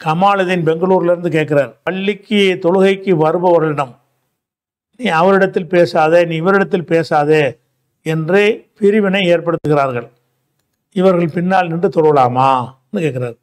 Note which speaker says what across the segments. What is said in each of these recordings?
Speaker 1: கமாலுதீன் பெங்களூர்லேருந்து கேட்குறார் பள்ளிக்கு தொழுகைக்கு வருபவர்களிடம் நீ அவரிடத்தில் பேசாதே நீ இவரிடத்தில் பேசாதே என்று பிரிவினை ஏற்படுத்துகிறார்கள் இவர்கள் பின்னால் நின்று தொழலாமான்னு கேட்குறாரு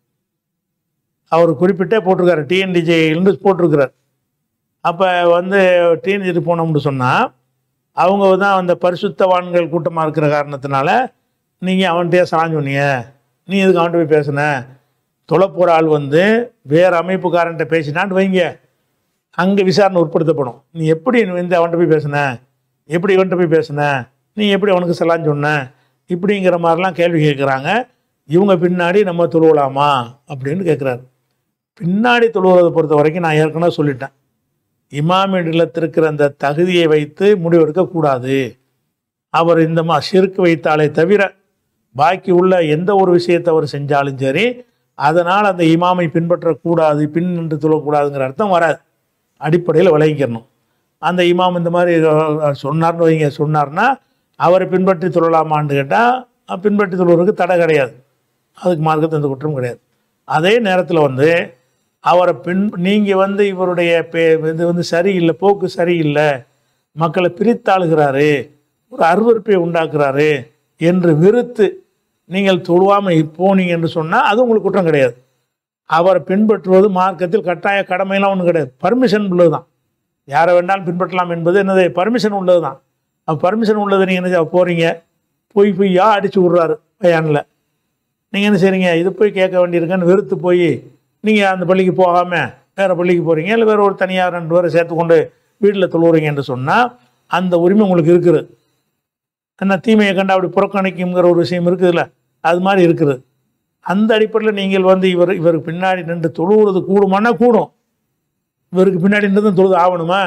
Speaker 1: அவர் குறிப்பிட்டே போட்டிருக்காரு டிஎன்டிஜேலேருந்து போட்டிருக்கிறார் அப்போ வந்து டிஎன்ஜி போனோம்னு சொன்னால் அவங்க தான் அந்த பரிசுத்தவான்கள் கூட்டமாக இருக்கிற காரணத்தினால நீங்கள் அவன்கிட்டயே சலாஞ்சு சொன்னீங்க நீ எதுக்கு அவன்கிட்ட போய் பேசுன தொலைப்போகிற ஆள் வந்து வேறு அமைப்புக்காரன்ட்ட பேசினான்னு வைங்க அங்கே விசாரணை உட்படுத்தப்படும் நீ எப்படி நீ வந்து அவன்கிட்ட போய் பேசுன எப்படி இவன்கிட்ட போய் பேசுன நீ எப்படி அவனுக்கு சலான் சொன்ன இப்படிங்கிற மாதிரிலாம் கேள்வி கேட்குறாங்க இவங்க பின்னாடி நம்ம தொழுவலாமா அப்படின்னு கேட்குறாரு பின்னாடி தொழுவதை பொறுத்த வரைக்கும் நான் ஏற்கனவே சொல்லிட்டேன் இமாமிடத்திருக்கிற அந்த தகுதியை வைத்து முடிவெடுக்கக்கூடாது அவர் இந்த மா ஷிர்க் வைத்தாலே தவிர பாக்கி உள்ள எந்த ஒரு விஷயத்தை அவர் செஞ்சாலும் சரி அதனால் அந்த இமாமை பின்பற்றக்கூடாது பின் நின்று தொழக்கூடாதுங்கிற அர்த்தம் வராது அடிப்படையில் விளங்கிக்கிறணும் அந்த இமாம் இந்த மாதிரி அஹ், சொன்னார்னு வைங்க சொன்னார்னா அவரை பின்பற்றி தொழலாமான்னு கேட்டால் பின்பற்றி தொழுவதற்கு தடை கிடையாது அதுக்கு மார்க்கத்தில் எந்த குற்றமும் கிடையாது அதே நேரத்தில் வந்து அவரை பின் நீங்கள் வந்து இவருடைய பே இது வந்து சரியில்லை போக்கு சரியில்லை மக்களை பிரித்தாளுகிறாரு ஒரு அருவருப்பை உண்டாக்குறாரு என்று வெறுத்து நீங்கள் தொழுவாமல் போனீங்க என்று சொன்னால் அது உங்களுக்கு குற்றம் கிடையாது அவரை பின்பற்றுவது மார்க்கத்தில் கட்டாய கடமையெல்லாம் ஒன்றும் கிடையாது பர்மிஷன் உள்ளது தான் யாரை வேண்டாலும் பின்பற்றலாம் என்பது என்னது பர்மிஷன் உள்ளது தான் அப்போ பர்மிஷன் உள்ளது நீங்கள் என்ன செய்ய போகிறீங்க பொய் பொய்யா அடிச்சு விட்றாரு பையானில் நீங்கள் என்ன செய்றீங்க இது போய் கேட்க வேண்டியிருக்குன்னு வெறுத்து போய் நீங்கள் அந்த பள்ளிக்கு போகாமல் வேறு பள்ளிக்கு போகிறீங்க இல்லை வேறு ஒரு தனியாக ரெண்டு பேரை சேர்த்து கொண்டு வீட்டில் தொழுவுறீங்க என்று சொன்னால் அந்த உரிமை உங்களுக்கு இருக்குது என்ன தீமையை கண்டு அப்படி புறக்கணிக்குங்கிற ஒரு விஷயம் இருக்குதுல்ல அது மாதிரி இருக்குது அந்த அடிப்படையில் நீங்கள் வந்து இவர் இவருக்கு பின்னாடி நின்று தொழுவுறது கூடுமானா கூடும் இவருக்கு பின்னாடி நின்று தான் தொழுது ஆகணுமா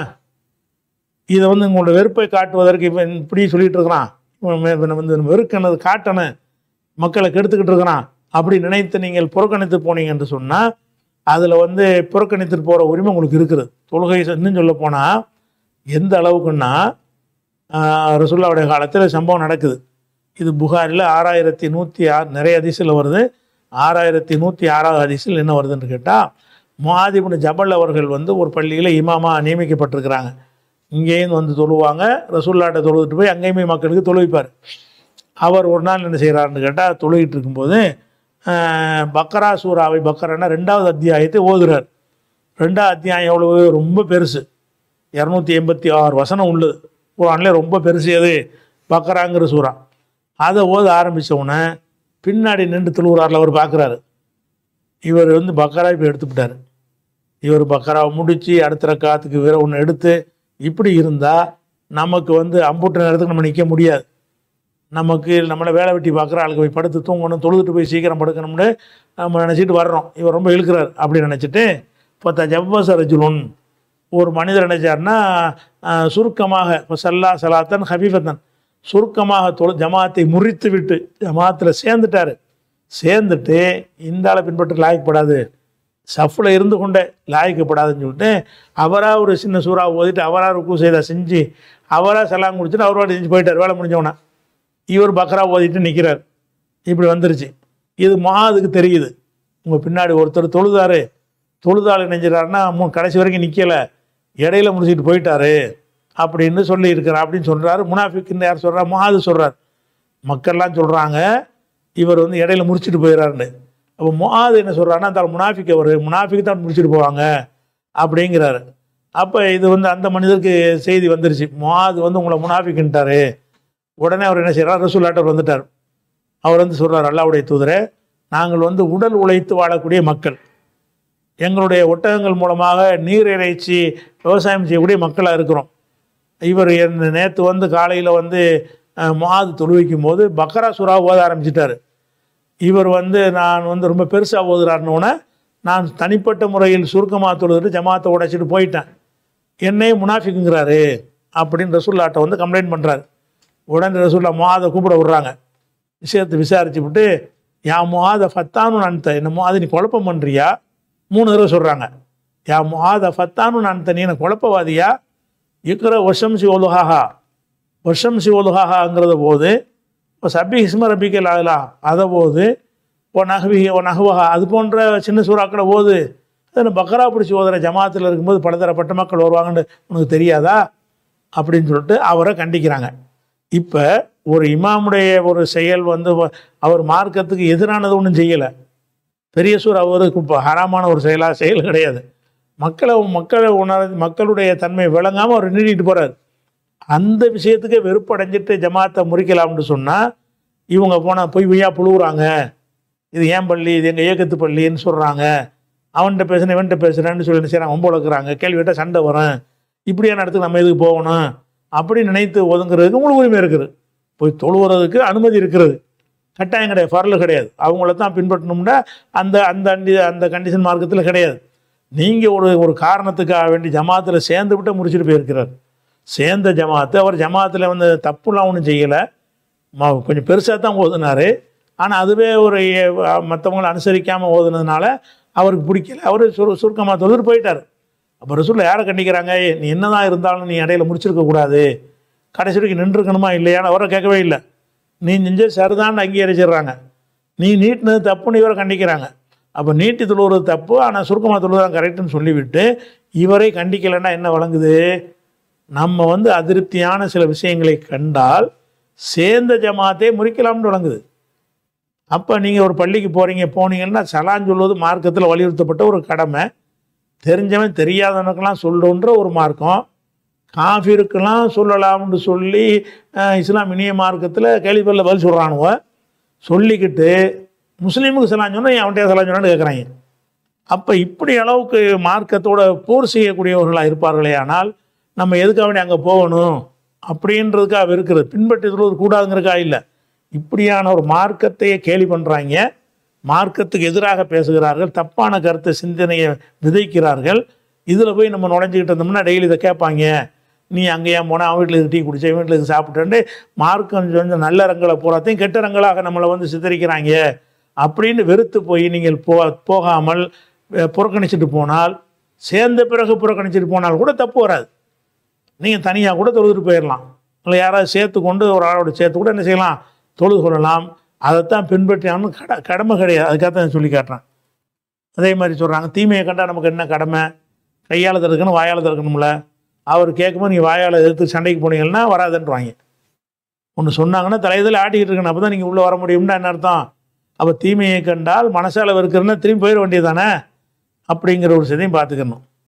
Speaker 1: இதை வந்து உங்களோட வெறுப்பை காட்டுவதற்கு இவன் இப்படி சொல்லிட்டு இருக்கிறான் இவன் மே- இவனை வந்து வெறுக்கனது காட்டணும் மக்களை கெடுத்துக்கிட்டு இருக்கிறான் அப்படி நினைத்து நீங்கள் புறக்கணித்து போனீங்க என்று சொன்னால் அதில் வந்து புறக்கணித்துட்டு போகிற உரிமை உங்களுக்கு இருக்குது தொழுகை இன்னும் சொல்ல போனால் எந்த அளவுக்குன்னா ஆஹ், ரசூல்லாவுடைய காலத்தில் சம்பவம் நடக்குது இது புகாரில் ஆறாயிரத்தி நூற்றி ஆறு நிறைய அதிசயில் வருது ஆறாயிரத்தி நூற்றி ஆறாவது அதிசயில் என்ன வருதுன்னு கேட்டால் முஹாதிபுன் ஜபல் அவர்கள் வந்து ஒரு பள்ளியில் இமாமா நியமிக்கப்பட்டிருக்கிறாங்க இங்கேயும் வந்து தொழுவாங்க ரசூல்லாட்ட தொழுதுட்டு போய் அங்கேயுமே மக்களுக்கு தொழுவிப்பார் அவர் ஒரு நாள் என்ன செய்கிறாருன்னு கேட்டால் தொழுகிட்டு இருக்கும்போது ஆஹ், பக்கரா சூறாவை பக்கரானா ரெண்டாவது அத்தியாயத்தை ஓதுறார் ரெண்டாவது அத்தியாயம் எவ்வளவு ரொம்ப பெருசு இரநூத்தி எண்பத்தி ஆறு வசனம் உள்ளது குரான்ல ரொம்ப பெருசு எது பக்கராங்கிற சூறா அதை ஓத ஆரம்பிச்ச உடனே பின்னாடி நின்று தொழுகிறாரில் அவர் பார்க்குறாரு இவர் வந்து பக்கரா இப்போ எடுத்துக்கிட்டாரு இவர் பக்கராவை முடித்து அடுத்த ரக்காத்துக்கு வேற ஒன்று எடுத்து இப்படி இருந்தால் நமக்கு வந்து அம்புட்ட நேரத்துக்கு நம்ம நிற்க முடியாது நமக்கு நம்மளை வேலை வெட்டி பார்க்குற ஆளுக்கு போய் படுத்து தூங்கணும் தொழுதுட்டு போய் சீக்கிரம் படுக்கணும்னு நம்ம நினச்சிட்டு வர்றோம் இவர் ரொம்ப இழுக்கிறார் அப்படி நினச்சிட்டு இப்போ ஜவ்வச ரஜுலுன் ஒரு மனிதர் நினைச்சார்னா ஆஹ், சுருக்கமாக இப்போ சல்லா சலாத்தன் ஹபீபத்தன் சுருக்கமாக தொழு ஜமாத்தை முறித்து விட்டு ஜமாத்தில் சேர்ந்துட்டாரு சேர்ந்துட்டு இந்த ஆளை பின்பற்ற லாயக்கப்படாது சஃப்பில் இருந்து கொண்டே லாய்க்கப்படாதுன்னு சொல்லிட்டு அவராக ஒரு சின்ன சூறா ஓதிட்டு அவராக ருக்கு செய்த செஞ்சு அவராக சலாம் குடிச்சிட்டு அவர் வாட்டி செஞ்சு போயிட்டார் வேலை முடிஞ்சவனா இவர் பக்ரா ஓதிட்டு நிற்கிறார் இப்படி வந்துருச்சு இது மகாதுக்கு தெரியுது உங்கள் பின்னாடி ஒருத்தர் தொழுதாரு தொழுதாள் நினைஞ்சிடாருன்னா மூ கடைசி வரைக்கும் நிற்கலை இடையில முடிச்சுட்டு போயிட்டாரு அப்படின்னு சொல்லி இருக்கிறார் அப்படின்னு சொல்கிறாரு முனாஃபிக்குன்னு யார் சொல்கிறா மகாது சொல்கிறார் மக்கள்லாம் சொல்கிறாங்க இவர் வந்து இடையில முடிச்சுட்டு போயிடறாருன்னு அப்போ முகாது என்ன சொல்கிறாருன்னா அந்த முனாஃபிக் அவர் முனாஃபிக்கு தான் முடிச்சுட்டு போவாங்க அப்படிங்கிறாரு அப்போ இது வந்து அந்த மனிதருக்கு செய்தி வந்துருச்சு முகாது வந்து உங்களை முனாஃபிக்குன்ட்டாரு உடனே அவர் என்ன செய்கிறார் ரசூல்லாட்டர் வந்துட்டார் அவர் வந்து சொல்கிறார் அல்லாவுடைய தூதரே நாங்கள் வந்து உடல் உழைத்து வாழக்கூடிய மக்கள் எங்களுடைய ஒட்டகங்கள் மூலமாக நீர் இறைச்சி விவசாயம் செய்யக்கூடிய மக்களாக இருக்கிறோம் இவர் நேற்று வந்து காலையில் வந்து அஹ், மாது தொழுவிக்கும் போது பக்கரா சுறா ஓத ஆரம்பிச்சிட்டாரு இவர் வந்து நான் வந்து ரொம்ப பெருசாக ஓதுறாருன்னொன்னே நான் தனிப்பட்ட முறையில் சுருக்கமாக தொழுதுட்டு ஜமாத்தை உடைச்சிட்டு போயிட்டேன் என்னையே முனாஃபிக்குங்கிறாரு அப்படின்னு ரசூல்லாட்ட வந்து கம்ப்ளைண்ட் பண்ணுறாரு உடனே ரசூல்லா முகாதை கூப்பிட விடுறாங்க விஷயத்தை விசாரிச்சு விட்டு யா முகாத ஃபத்தானு நான் என்ன முகாத நீ குழப்பம் பண்ணுறியா மூணு தடவை சொல்கிறாங்க யா முகாத ஃபத்தானு நான் நீ என்ன குழப்பவாதியா இருக்கிற வருஷம் சி ஒலுஹாஹா வருஷம் சி ஒலுஹாஹாங்கிறத போது இப்போ சபி ஹிஸ்ம ரபிக்கல் ஆகலாம் அதை போது ஓ நகவி ஓ நகுவஹா அது போன்ற சின்ன சூறாக்களை போது அந்த பக்ரா பிடிச்சி ஓதுற ஜமாத்தில் இருக்கும்போது பலதரப்பட்ட மக்கள் வருவாங்கன்னு உனக்கு தெரியாதா அப்படின்னு சொல்லிட்டு அவரை கண்டிக்கிறாங்க இப்போ ஒரு இமாமுடைய ஒரு செயல் வந்து வ- அவர் மார்க்கத்துக்கு எதிரானது ஒன்றும் செய்யலை பெரிய சூர் அவருக்கு இப்போ ஹராமான ஒரு செயலாக செயல் கிடையாது மக்களை மக்களை உணர மக்களுடைய தன்மை விளங்காமல் அவர் நீட்டிட்டு போகிறார் அந்த விஷயத்துக்கே வெறுப்படைஞ்சிட்டு ஜமாத்தை முறிக்கலாம்னு சொன்னால் இவங்க போனால் பொய் பொய்யா புழுவுறாங்க இது ஏன் பள்ளி இது எங்கள் இயக்கத்து பள்ளின்னு சொல்கிறாங்க அவன்கிட்ட பேசுகிறேன் இவன்கிட்ட பேசுகிறேன்னு சொல்லி செய்கிறாங்க ஒம்ப வளர்க்குறாங்க கேள்வி கேட்டால் சண்டை வரும் இப்படியான இடத்துக்கு நம்ம எதுக்கு போகணும் அப்படி நினைத்து ஒதுங்குறதுக்கு உங்களுக்கு உரிமை இருக்குது போய் தொழுவுறதுக்கு அனுமதி இருக்கிறது கட்டாயம் கிடையாது ஃபரல் கிடையாது அவங்கள தான் பின்பற்றணும்னா அந்த அந்த அண்டி அந்த கண்டிஷன் மார்க்கத்தில் கிடையாது நீங்கள் ஒரு ஒரு காரணத்துக்காக வேண்டி ஜமாத்தில் சேர்ந்து விட்டு முடிச்சுட்டு போயிருக்கிறார் சேர்ந்த ஜமாத்து அவர் ஜமாத்தில் வந்து தப்புலாம் ஒன்றும் செய்யலை ம- கொஞ்சம் பெருசாக தான் ஓதுனார் ஆனால் அதுவே ஒரு மற்றவங்களை அனுசரிக்காமல் ஓதுனதுனால அவருக்கு பிடிக்கல அவர் சுரு சுருக்கமாக தொழுது போயிட்டார் அப்போ ரசூலில் யாரை கண்டிக்கிறாங்க "ஏய், நீ என்னதான் இருந்தாலும் நீ இடையில முடிச்சிருக்க கூடாது கடைசி வரைக்கும் நின்றுக்கணுமா இல்லையான்னு அவரை கேட்கவே இல்லை நீ செஞ்ச சரிதான் அங்கீகரிச்சிடுறாங்க நீ நீட்டினது தப்புன்னு இவரை கண்டிக்கிறாங்க அப்போ நீட்டி தொழுவுறது தப்பு ஆனால் சுருக்கமாக தொழுதான் கரெக்டுன்னு சொல்லிவிட்டு இவரை கண்டிக்கலைன்னா என்ன வழங்குது நம்ம வந்து அதிருப்தியான சில விஷயங்களை கண்டால் சேர்ந்த ஜமாத்தே முறிக்கலாம்னு வழங்குது அப்போ நீங்கள் ஒரு பள்ளிக்கு போகிறீங்க போனீங்கன்னா சலான் சொல்வது மார்க்கத்தில் வலியுறுத்தப்பட்ட ஒரு கடமை தெரிஞ்சவன் தெரியாதவனுக்கெல்லாம் சொல்லுன்ற ஒரு மார்க்கம் காஃபிருக்கெல்லாம் சொல்லலாம்னு சொல்லி அஹ், இஸ்லாம் இனிய மார்க்கத்தில் கேள்விப்பல்ல பதில் சொல்கிறானுவ சொல்லிக்கிட்டு முஸ்லீமுக்கு சலான் சொன்னால் அவன்கிட்ட சலான் சொன்னான்னு கேட்குறாங்க அப்போ இப்படி அளவுக்கு மார்க்கத்தோட போர் செய்யக்கூடியவர்களாக இருப்பார்களே ஆனால் நம்ம எதுக்காக வேண்டி அங்கே போகணும் அப்படின்றதுக்காக இருக்கிறது பின்பற்றி சொல்வது கூடாதுங்கிறதுக்காக இல்லை இப்படியான ஒரு மார்க்கத்தையே கேலி பண்ணுறாங்க மார்க்கத்துக்கு எதிராக பேசுகிறார்கள் தப்பான கருத்தை சிந்தனையை விதைக்கிறார்கள் இதில் போய் நம்ம நுழைஞ்சிக்கிட்டு இருந்தோம்னா டெய்லி இதை கேட்பாங்க நீ அங்கே ஏன் போனால் அவன் வீட்டில் டீ குடிச்ச இவன் வீட்டில் சாப்பிட்டேன்ட்டு மார்க்கம் கொஞ்சம் நல்ல ரங்களை பூராத்தையும் கெட்ட ரங்களாக நம்மளை வந்து சித்தரிக்கிறாங்க அப்படின்னு வெறுத்து போய் நீங்கள் போ போகாமல் அஹ், புறக்கணிச்சிட்டு போனால் சேர்ந்த பிறகு புறக்கணிச்சிட்டு போனால் கூட தப்பு வராது நீங்கள் தனியாக கூட தொழுதுட்டு போயிடலாம் இல்லை யாராவது சேர்த்து கொண்டு ஒரு ஆளோட சேர்த்து கூட என்ன செய்யலாம் தொழுது கொள்ளலாம் அதைத்தான் பின்பற்றியான்னு கட கடமை கிடையாது அதுக்காக தான் சொல்லி காட்டுறேன் அதே மாதிரி சொல்கிறாங்க தீமையை கண்டால் நமக்கு என்ன கடமை கையால் திறக்கணும் வாயால் திறக்கணும்ல அவர் கேட்கும்போது நீங்கள் வாயால் எதிர்த்து சண்டைக்கு போனீங்கன்னா வராதுன்றாங்க ஒன்று சொன்னாங்கன்னா தலையதில் ஆட்டிக்கிட்டு இருக்கணும் அப்போ தான் நீங்கள் உள்ளே வர முடியும்னா என்ன அர்த்தம் அப்போ தீமையை கண்டால் மனசால இருக்கிறன்னா திரும்பி போயிட வேண்டியது தானே அப்படிங்கிற ஒரு விஷயத்தையும் பார்த்துக்கணும்